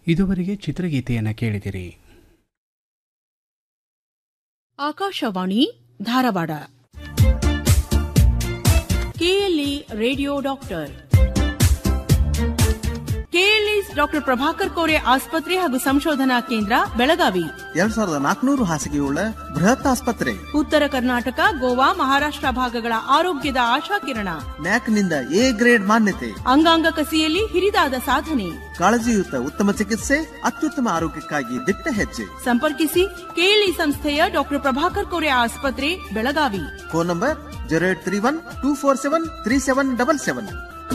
ಇದುವರೆಗೆ ಚಿತ್ರಗೀತೆಯನ್ನು ಕೇಳಿದಿರಿ Akashvani Dharwad KLE radio doctor KLE doctor Prabhakar Kore ಆಸ್ಪತ್ರೆ ಹಾಗೂ ಸಂಶೋಧನಾ ಕೇಂದ್ರ ಬೆಳಗಾವಿ ಎರಡ್ ಸಾವಿರದ ನಾಲ್ಕುನೂರು ಹಾಸಿಗೆಯುಳ್ಳ ಬೃಹತ್ ಆಸ್ಪತ್ರೆ ಉತ್ತರ ಕರ್ನಾಟಕ ಗೋವಾ ಮಹಾರಾಷ್ಟ್ರ ಭಾಗಗಳ ಆರೋಗ್ಯದ ಆಶಾಕಿರಣ ನ್ಯಾಕ್ನಿಂದ ಎ ಗ್ರೇಡ್ ಮಾನ್ಯತೆ ಅಂಗಾಂಗ ಕಸಿಯಲ್ಲಿ ಹಿರಿದಾದ ಸಾಧನೆ ಕಾಳಜಿಯುತ ಉತ್ತಮ ಚಿಕಿತ್ಸೆ ಅತ್ಯುತ್ತಮ ಆರೋಗ್ಯಕ್ಕಾಗಿ ದಿಟ್ಟ ಹೆಜ್ಜೆ ಸಂಪರ್ಕಿಸಿ ಕೆಎಲ್ಇ ಸಂಸ್ಥೆಯ ಡಾಕ್ಟರ್ ಪ್ರಭಾಕರ್ ಕೋರೆ ಆಸ್ಪತ್ರೆ Belagavi phone number zero eight three one two four seven three seven double seven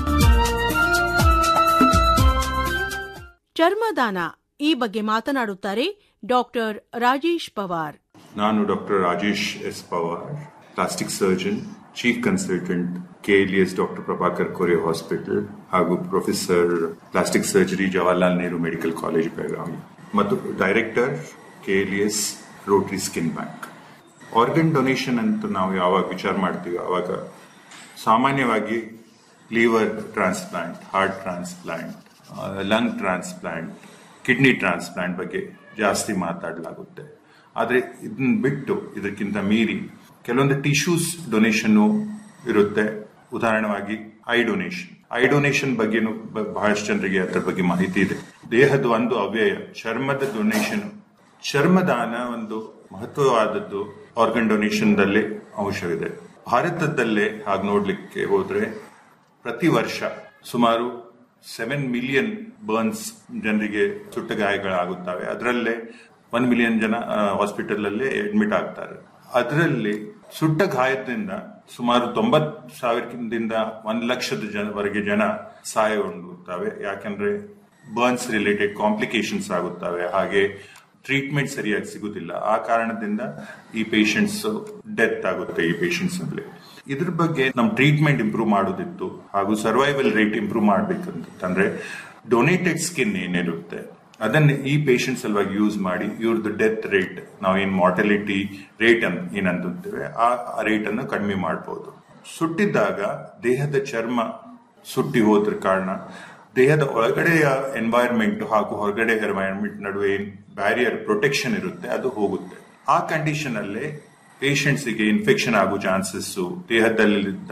ಚರ್ಮದಾನ ಈ ಬಗ್ಗೆ ಮಾತನಾಡುತ್ತಾರೆ ಡಾಕ್ಟರ್ ರಾಜೇಶ್ ಪವಾರ್ ನಾನು doctor Rajesh S Pawar plastic surgeon chief consultant KLES doctor Prabhakar Kore hospital ಹಾಗೂ professor plastic surgery Jawaharlal Nehru medical college Belagavi ಮತ್ತು director KLES rotary skin bank organ donation ಅಂತ ನಾವು ಯಾವಾಗ ವಿಚಾರ ಮಾಡ್ತೀವಿ ಆವಾಗ ಸಾಮಾನ್ಯವಾಗಿ liver transplant heart transplant lung transplant kidney transplant ಬಗ್ಗೆ ಜಾಸ್ತಿ ಮಾತಾಡಲಾಗುತ್ತೆ ಆದರೆ ಇದನ್ನ ಬಿಟ್ಟು ಇದಕ್ಕಿಂತ ಮೀರಿ ಕೆಲವೊಂದು ಟಿಶ್ಯೂಸ್ ಡೊನೇಷನ್ ಇರುತ್ತೆ ಉದಾಹರಣವಾಗಿ ಐ ಡೊನೇಷನ್ ಐ ಡೊನೇಷನ್ ಬಗ್ಗೆನೂ ಬ- ಬಹಳಷ್ಟು ಜನರಿಗೆ ಅದರ ಬಗ್ಗೆ ಮಾಹಿತಿ ಇದೆ ದೇಹದ ಒಂದು ಅವ್ಯಯ ಚರ್ಮದ ಡೊನೇಷನ್ ಚರ್ಮದಾನ ಒಂದು ಮಹತ್ವವಾದದ್ದು ಆರ್ಗನ್ ಡೊನೇಷನ್ ದಲ್ಲಿ ಅಂಶವಿದೆ ಭಾರತದಲ್ಲೇ ಹಾಗೆ ನೋಡ್ಲಿಕ್ಕೆ ಹೋದ್ರೆ ಪ್ರತಿ ವರ್ಷ ಸುಮಾರು ಸೆವೆನ್ ಮಿಲಿಯನ್ ಬರ್ನ್ಸ್ ಜನರಿಗೆ ಸುಟ್ಟ ಗಾಯಗಳಾಗುತ್ತವೆ ಅದರಲ್ಲೇ ಒನ್ ಮಿಲಿಯನ್ ಜನ ಹಾಸ್ಪಿಟಲ್ ಅಲ್ಲಿ ಅಡ್ಮಿಟ್ ಆಗ್ತಾರೆ ಅದರಲ್ಲಿ ಸುಟ್ಟ ಗಾಯದಿಂದ ಸುಮಾರು ತೊಂಬತ್ ಸಾವಿರದಿಂದ ಒಂದ್ ಲಕ್ಷದ ಜನವರೆಗೆ ಜನ ಸಾಯಗೊಂಡುತ್ತವೆ ಯಾಕಂದ್ರೆ ಬರ್ನ್ಸ್ ರಿಲೇಟೆಡ್ ಕಾಂಪ್ಲಿಕೇಶನ್ಸ್ ಆಗುತ್ತವೆ ಹಾಗೆ ಟ್ರೀಟ್ಮೆಂಟ್ ಸರಿಯಾಗಿ ಸಿಗುತ್ತಿಲ್ಲ ಆ ಕಾರಣದಿಂದ ಈ ಪೇಷಂಟ್ಸ್ ಡೆತ್ ಆಗುತ್ತೆ ಈ ಪೇಷಂಟ್ಸ್ ಅಲ್ಲಿ ಇದ್ರ ಬಗ್ಗೆ ನಮ್ಮ ಟ್ರೀಟ್ಮೆಂಟ್ ಇಂಪ್ರೂವ್ ಮಾಡೋದಿತ್ತು ಹಾಗೂ ಸರ್ವೈವಲ್ ರೇಟ್ ಇಂಪ್ರೂವ್ ಮಾಡ್ಬೇಕಂತಂದ್ರೆ ಡೊನೇಟೆಡ್ ಸ್ಕಿನ್ ಏನಿರುತ್ತೆ ಅದನ್ನ ಈ ಪೇಷಂಟ್ ಸಲುವಾಗಿ ಯೂಸ್ ಮಾಡಿ ಇವ್ರದ್ದು ಡೆತ್ ರೇಟ್ ನಾವು ಏನ್ ಮಾರ್ಟಲಿಟಿ ರೇಟ್ ಅಂತ ಏನಂತೇವೆ ಆ ರೇಟ್ ಅನ್ನು ಕಡಿಮೆ ಮಾಡಬಹುದು ಸುಟ್ಟಿದ್ದಾಗ ದೇಹದ ಚರ್ಮ ಸುಟ್ಟಿ ಹೋದ್ರ ಕಾರಣ ದೇಹದ ಒಳಗಡೆಯ ಎನ್ವೈರ್ಮೆಂಟ್ ಹಾಗೂ ಹೊರಗಡೆ ಎನ್ವೈರ್ಮೆಂಟ್ ನಡುವೆ ಏನ್ ಬ್ಯಾರಿಯರ್ ಪ್ರೊಟೆಕ್ಷನ್ ಇರುತ್ತೆ ಅದು ಹೋಗುತ್ತೆ ಆ ಕಂಡೀಷನ್ ಅಲ್ಲೇ patients ಗೆ ಇನ್ಫೆಕ್ಷನ್ ಆಗೋ ಚಾನ್ಸಸ್ ದೇಹದಲ್ಲಿದ್ದ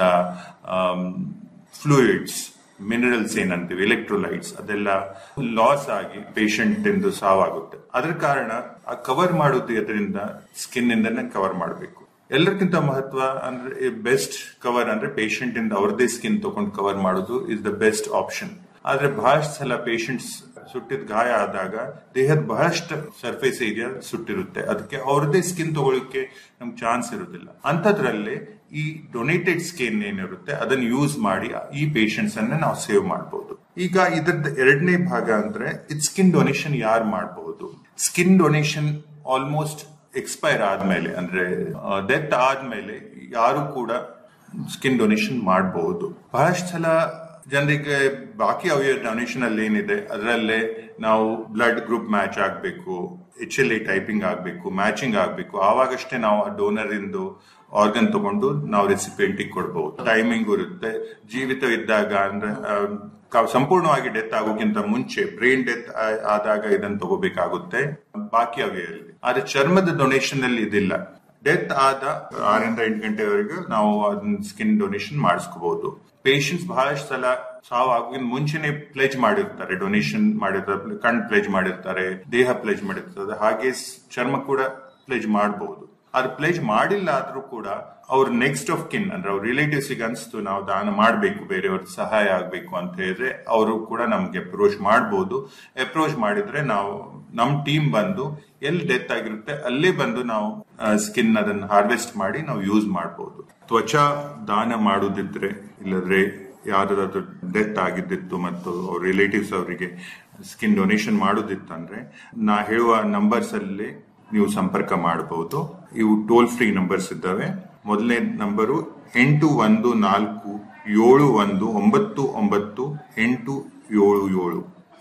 ಫ್ಲೂಯಿಡ್ಸ್ ಮಿನರಲ್ಸ್ ಏನಂತೀವಿ ಎಲೆಕ್ಟ್ರೋಲೈಟ್ಸ್ ಅದೆಲ್ಲ ಲಾಸ್ ಆಗಿ ಪೇಷಂಟ್ ಎಂದು ಸಾವಾಗುತ್ತೆ ಅದರ ಕಾರಣ ಆ ಕವರ್ ಮಾಡೋದು ಅದರಿಂದ ಸ್ಕಿನ್ ಇಂದನೇ ಕವರ್ ಮಾಡಬೇಕು ಎಲ್ಲರಿಗಿಂತ ಮಹತ್ವ ಅಂದ್ರೆ ಬೆಸ್ಟ್ ಕವರ್ ಅಂದ್ರೆ ಪೇಷಂಟ್ ಇಂದ ಅವ್ರದೇ ಸ್ಕಿನ್ ತಗೊಂಡು ಕವರ್ ಮಾಡೋದು ಇಸ್ ದ ಬೆಸ್ಟ್ ಆಪ್ಷನ್ ಆದ್ರೆ ಬಹಳಷ್ಟು ಸಲ ಪೇಷಂಟ್ಸ್ ಸುಟ್ಟಿದ ಗಾಯ ಆದಾಗ ದೇಹದ ಬಹಳಷ್ಟು ಸರ್ಫೇಸ್ ಏರಿಯಾ ಸುಟ್ಟಿರುತ್ತೆ ಅದಕ್ಕೆ ಅವ್ರದೇ ಸ್ಕಿನ್ ತಗೊಳ್ಳಿಕ್ಕೆ ನಮ್ಗೆ ಚಾನ್ಸ್ ಇರುತ್ತಿಲ್ಲ ಅಂಥದ್ರಲ್ಲಿ ಈ ಡೊನೇಟೆಡ್ ಸ್ಕಿನ್ ಏನಿರುತ್ತೆ ಅದನ್ನ ಯೂಸ್ ಮಾಡಿ ಈ ಪೇಷಂಟ್ಸ್ ಅನ್ನ ನಾವು ಸೇವ್ ಮಾಡಬಹುದು ಈಗ ಇದರದ ಎರಡನೇ ಭಾಗ ಅಂದ್ರೆ ಇದು ಸ್ಕಿನ್ ಡೊನೇಷನ್ ಯಾರು ಮಾಡಬಹುದು ಸ್ಕಿನ್ ಡೊನೇಷನ್ ಆಲ್ಮೋಸ್ಟ್ ಎಕ್ಸ್ಪೈರ್ ಆದ್ಮೇಲೆ ಅಂದ್ರೆ ಡೆತ್ ಆದ್ಮೇಲೆ ಯಾರು ಕೂಡ ಸ್ಕಿನ್ ಡೊನೇಷನ್ ಮಾಡಬಹುದು ಬಹಳಷ್ಟು ಸಲ ಜನರಿಗೆ ಬಾಕಿ ಅವಯ ಡೊನೇಷನ್ ಅಲ್ಲಿ ಏನಿದೆ ಅದರಲ್ಲೇ ನಾವು ಬ್ಲಡ್ ಗ್ರೂಪ್ ಮ್ಯಾಚ್ ಆಗಬೇಕು ಎಚ್ ಎಲ್ ಎ ಟೈಪಿಂಗ್ ಆಗಬೇಕು ಮ್ಯಾಚಿಂಗ್ ಆಗಬೇಕು ಆವಾಗಷ್ಟೇ ನಾವು ಆ ಡೋನರ್ ಇಂದು ಆರ್ಗನ್ ತಗೊಂಡು ನಾವು ರೆಸಿಪಿಯೆಂಟಿಗೆ ಕೊಡಬಹುದು ಟೈಮಿಂಗ್ ಇರುತ್ತೆ ಜೀವಿತ ಇದ್ದಾಗ ಅಂದ್ರೆ ಆ, ಕ- ಸಂಪೂರ್ಣವಾಗಿ ಡೆತ್ ಆಗೋಕ್ಕಿಂತ ಮುಂಚೆ ಬ್ರೈನ್ ಡೆತ್ ಆದಾಗ ಇದನ್ನು ತಗೋಬೇಕಾಗುತ್ತೆ ಬಾಕಿ ಅವಯಲ್ಲಿ ಆದ್ರೆ ಚರ್ಮದ ಡೊನೇಷನ್ ಅಲ್ಲಿ ಇದಿಲ್ಲ ಡೆತ್ ಆದ ಆರರಿಂದ ಎಂಟು ಗಂಟೆವರೆಗೂ ನಾವು ಅದನ್ನ ಸ್ಕಿನ್ ಡೊನೇಷನ್ ಮಾಡಿಸ್ಕೋಬಹುದು ಪೇಷಂಟ್ಸ್ ಬಹಳಷ್ಟು ಸಲ ಸಾವು ಆಗೋಗಿನ ಮುಂಚೆನೆ ಪ್ಲೇಜ್ ಮಾಡಿರ್ತಾರೆ ಡೊನೇಷನ್ ಮಾಡಿರ್ತಾರೆ ಕಣ್ ಪ್ಲೇಜ್ ಮಾಡಿರ್ತಾರೆ ದೇಹ ಪ್ಲೇಜ್ ಮಾಡಿರ್ತದೆ ಹಾಗೆ ಸ್- ಚರ್ಮ ಕೂಡ ಪ್ಲೇಜ್ ಮಾಡಬಹುದು ಅದು ಪ್ಲೇಜ್ ಮಾಡಿಲ್ಲ ಆದ್ರೂ ಕೂಡ ಅವ್ರ ನೆಕ್ಸ್ಟ್ ಆಫ್ ಕಿನ್ ಅಂದ್ರೆ ಅವ್ರ ರಿಲೇಟಿವ್ಸ್ ಗೆ ಅನ್ಸ್ತು ನಾವು ದಾನ ಮಾಡಬೇಕು ಬೇರೆಯವ್ರ ಸಹಾಯ ಆಗ್ಬೇಕು ಅಂತ ಹೇಳಿದ್ರೆ ಅವರು ಕೂಡ ನಮ್ಗೆ ಅಪ್ರೋಚ್ ಮಾಡಬಹುದು ಅಪ್ರೋಚ್ ಮಾಡಿದ್ರೆ ನಾವು ನಮ್ ಟೀಮ್ ಬಂದು ಎಲ್ಲಿ ಡೆತ್ ಆಗಿರುತ್ತೆ ಅಲ್ಲೇ ಬಂದು ನಾವು ಸ್ಕಿನ್ ಅದನ್ನ ಹಾರ್ವೆಸ್ಟ್ ಮಾಡಿ ನಾವು ಯೂಸ್ ಮಾಡಬಹುದು ತ್ವಚಾ ದಾನ ಮಾಡುದಿದ್ರೆ ಇಲ್ಲದ್ರೆ ಯಾವ್ದಾದ್ರು ಡೆತ್ ಆಗಿದ್ದಿತ್ತು ಮತ್ತು ಅವ್ರ ರಿಲೇಟಿವ್ಸ್ ಅವರಿಗೆ ಸ್ಕಿನ್ ಡೊನೇಷನ್ ಮಾಡೋದಿತ್ತಂದ್ರೆ ನಾ ಹೇಳುವ ನಂಬರ್ಸ್ ಅಲ್ಲಿ ನೀವು ಸಂಪರ್ಕ ಮಾಡಬಹುದು ಇವು ಟೋಲ್ ಫ್ರೀ ನಂಬರ್ಸ್ ಇದ್ದಾವೆ ಮೊದಲನೇ ನಂಬರು ಎಂಟು ಒಂದು ನಾಲ್ಕು ಏಳು ಒಂದು ಒಂಬತ್ತು ಒಂಬತ್ತು ಎಂಟು ಏಳು ಏಳು